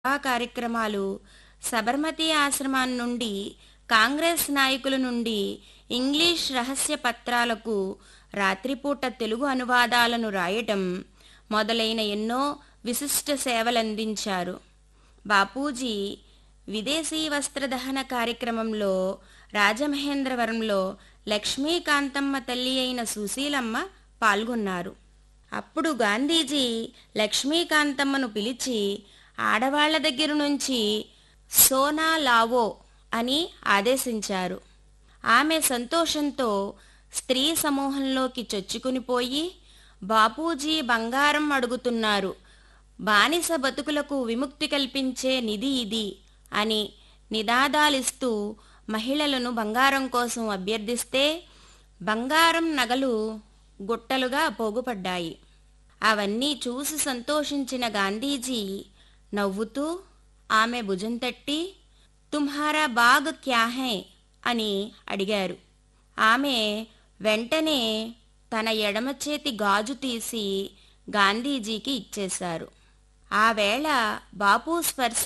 సేవా కార్యక్రమాలు సబర్మతి ఆశ్రమం నుండి కాంగ్రెస్ నాయకుల నుండి ఇంగ్లీష్ రహస్య పత్రాలకు రాత్రిపూట తెలుగు అనువాదాలను రాయటం మొదలైన ఎన్నో విశిష్ట సేవలందించారు బాపూజీ విదేశీ వస్త్రదహన కార్యక్రమంలో రాజమహేంద్రవరంలో లక్ష్మీకాంతమ్మ తల్లి అయిన సుశీలమ్మ పాల్గొన్నారు అప్పుడు గాంధీజీ లక్ష్మీకాంతమ్మను పిలిచి ఆడవాళ్ల దగ్గర నుంచి సోనా లావో అని ఆదేశించారు ఆమె సంతోషంతో స్త్రీ సమూహంలోకి చొచ్చుకునిపోయి బాపూజీ బంగారం అడుగుతున్నారు బానిస బతుకులకు విముక్తి కల్పించే నిధి ఇది అని నినాదాలిస్తూ మహిళలను బంగారం కోసం అభ్యర్థిస్తే బంగారం నగలు గుట్టలుగా పోగుపడ్డాయి అవన్నీ చూసి సంతోషించిన గాంధీజీ నవ్వుతూ ఆమె భుజం తట్టి తుమ్హారా బాగ్ క్యా హై అని అడిగారు ఆమె వెంటనే తన ఎడమ చేతి గాజు తీసి గాంధీజీకి ఇచ్చేశారు ఆ వేళ బాపు స్పర్శ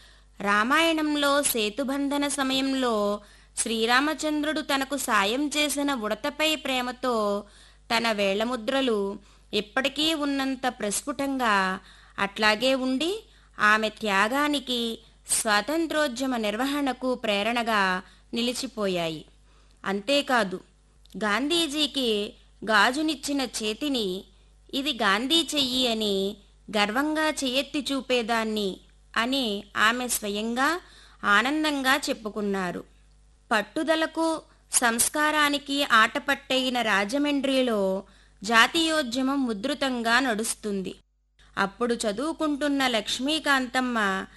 రామాయణంలో సేతుబంధన సమయంలో శ్రీరామచంద్రుడు తనకు సాయం చేసిన ఉడతపై ప్రేమతో తన వేళ్లముద్రలు ఇప్పటికీ ఉన్నంత ప్రస్ఫుటంగా అట్లాగే ఉండి ఆమె త్యాగానికి స్వాతంత్రోద్యమ నిర్వహణకు ప్రేరణగా నిలిచిపోయాయి అంతేకాదు గాంధీజీకి గాజునిచ్చిన చేతిని ఇది గాంధీ చెయ్యి అని గర్వంగా చేయెత్తి చూపేదాన్ని అని ఆమె స్వయంగా ఆనందంగా చెప్పుకున్నారు పట్టుదలకు సంస్కారానికి ఆటపట్టైన రాజమండ్రిలో జాతీయోద్యమం ఉధృతంగా నడుస్తుంది అప్పుడు చదువుకుంటున్న లక్ష్మీకాంతమ్మ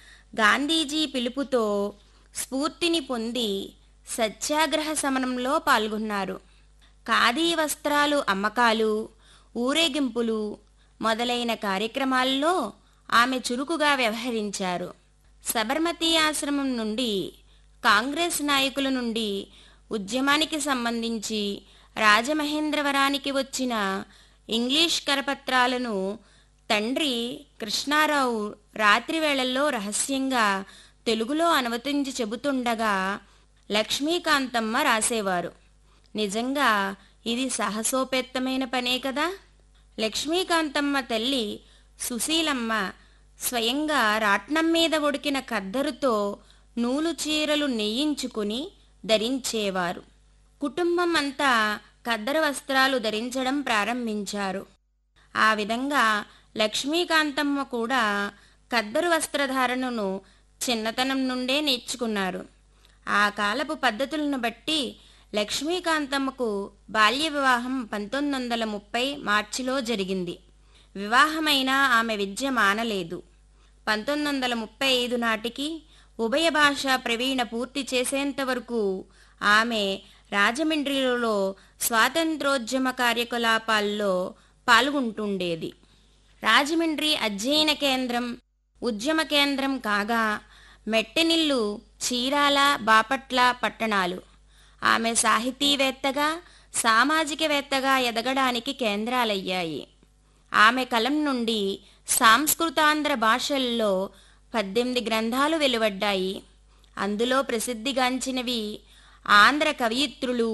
గాంధీజీ పిలుపుతో స్ఫూర్తిని పొంది సత్యాగ్రహ సమరంలో పాల్గొన్నారు ఖాదీ వస్త్రాలు అమ్మకాలు ఊరేగింపులు మొదలైన కార్యక్రమాల్లో ఆమె చురుకుగా వ్యవహరించారు సబర్మతి ఆశ్రమం నుండి కాంగ్రెస్ నాయకుల నుండి ఉద్యమానికి సంబంధించి రాజమహేంద్రవరానికి వచ్చిన ఇంగ్లీష్ కరపత్రాలను తండ్రి కృష్ణారావు రాత్రి వేళల్లో రహస్యంగా తెలుగులో అనువదించి చెబుతుండగా లక్ష్మీకాంతమ్మ రాసేవారు నిజంగా ఇది సాహసోపేత్తమైన పనే కదా లక్ష్మీకాంతమ్మ తల్లి సుశీలమ్మ స్వయంగా రాట్నం మీద ఉడికిన కద్దరుతో నూలు చీరలు నెయ్యించుకుని ధరించేవారు కుటుంబం అంతా కద్దరు వస్త్రాలు ధరించడం ప్రారంభించారు ఆ విధంగా లక్ష్మీకాంతమ్మ కూడా కద్దరు వస్త్రధారణను చిన్నతనం నుండే నేర్చుకున్నారు ఆ కాలపు పద్ధతులను బట్టి లక్ష్మీకాంతమ్మకు బాల్య వివాహం పంతొమ్మిది వందల ముప్పై మార్చిలో జరిగింది వివాహమైన ఆమె విద్య మానలేదు పంతొమ్మిది వందల ముప్పై ఐదు నాటికి ఉభయ భాషా ప్రవీణ పూర్తి చేసేంత వరకు ఆమె రాజమండ్రిలో స్వాతంత్రోద్యమ కార్యకలాపాల్లో పాల్గొంటుండేది రాజమండ్రి అధ్యయన కేంద్రం ఉద్యమ కేంద్రం కాగా మెట్టెనిల్లు చీరాల బాపట్ల పట్టణాలు ఆమె సాహితీవేత్తగా సామాజికవేత్తగా ఎదగడానికి కేంద్రాలయ్యాయి ఆమె కలం నుండి సాంస్కృతాంధ్ర భాషల్లో పద్దెనిమిది గ్రంథాలు వెలువడ్డాయి అందులో ప్రసిద్ధిగాంచినవి ఆంధ్ర కవయిత్రులు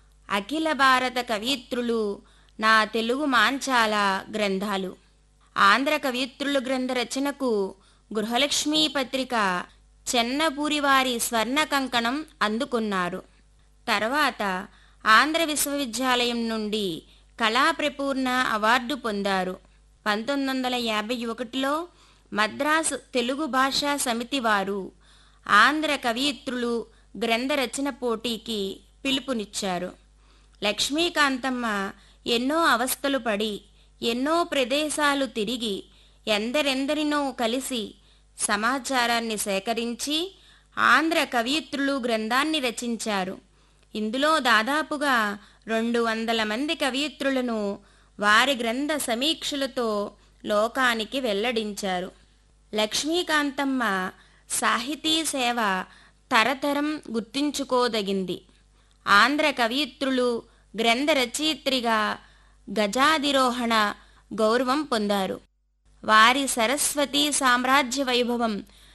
అఖిల భారత కవయిత్రులు నా తెలుగు మాంచాల గ్రంథాలు ఆంధ్ర కవయిత్రులు గ్రంథ రచనకు గృహలక్ష్మీ పత్రిక చెన్నపూరివారి స్వర్ణ కంకణం అందుకున్నారు తర్వాత ఆంధ్ర విశ్వవిద్యాలయం నుండి కళాప్రపూర్ణ అవార్డు పొందారు పంతొమ్మిది వందల యాభై ఒకటిలో మద్రాసు తెలుగు భాషా సమితి వారు ఆంధ్ర కవయిత్రులు గ్రంథ రచన పోటీకి పిలుపునిచ్చారు లక్ష్మీకాంతమ్మ ఎన్నో అవస్థలు పడి ఎన్నో ప్రదేశాలు తిరిగి ఎందరెందరినో కలిసి సమాచారాన్ని సేకరించి ఆంధ్ర కవయిత్రులు గ్రంథాన్ని రచించారు ఇందులో దాదాపుగా రెండు వందల మంది కవయిత్రులను వారి గ్రంథ సమీక్షలతో లోకానికి వెల్లడించారు లక్ష్మీకాంతమ్మ సాహితీ సేవ తరతరం గుర్తించుకోదగింది ఆంధ్ర కవయిత్రులు గ్రంథ రచయిత్రిగా గజాధిరోహణ గౌరవం పొందారు వారి సరస్వతి సామ్రాజ్య వైభవం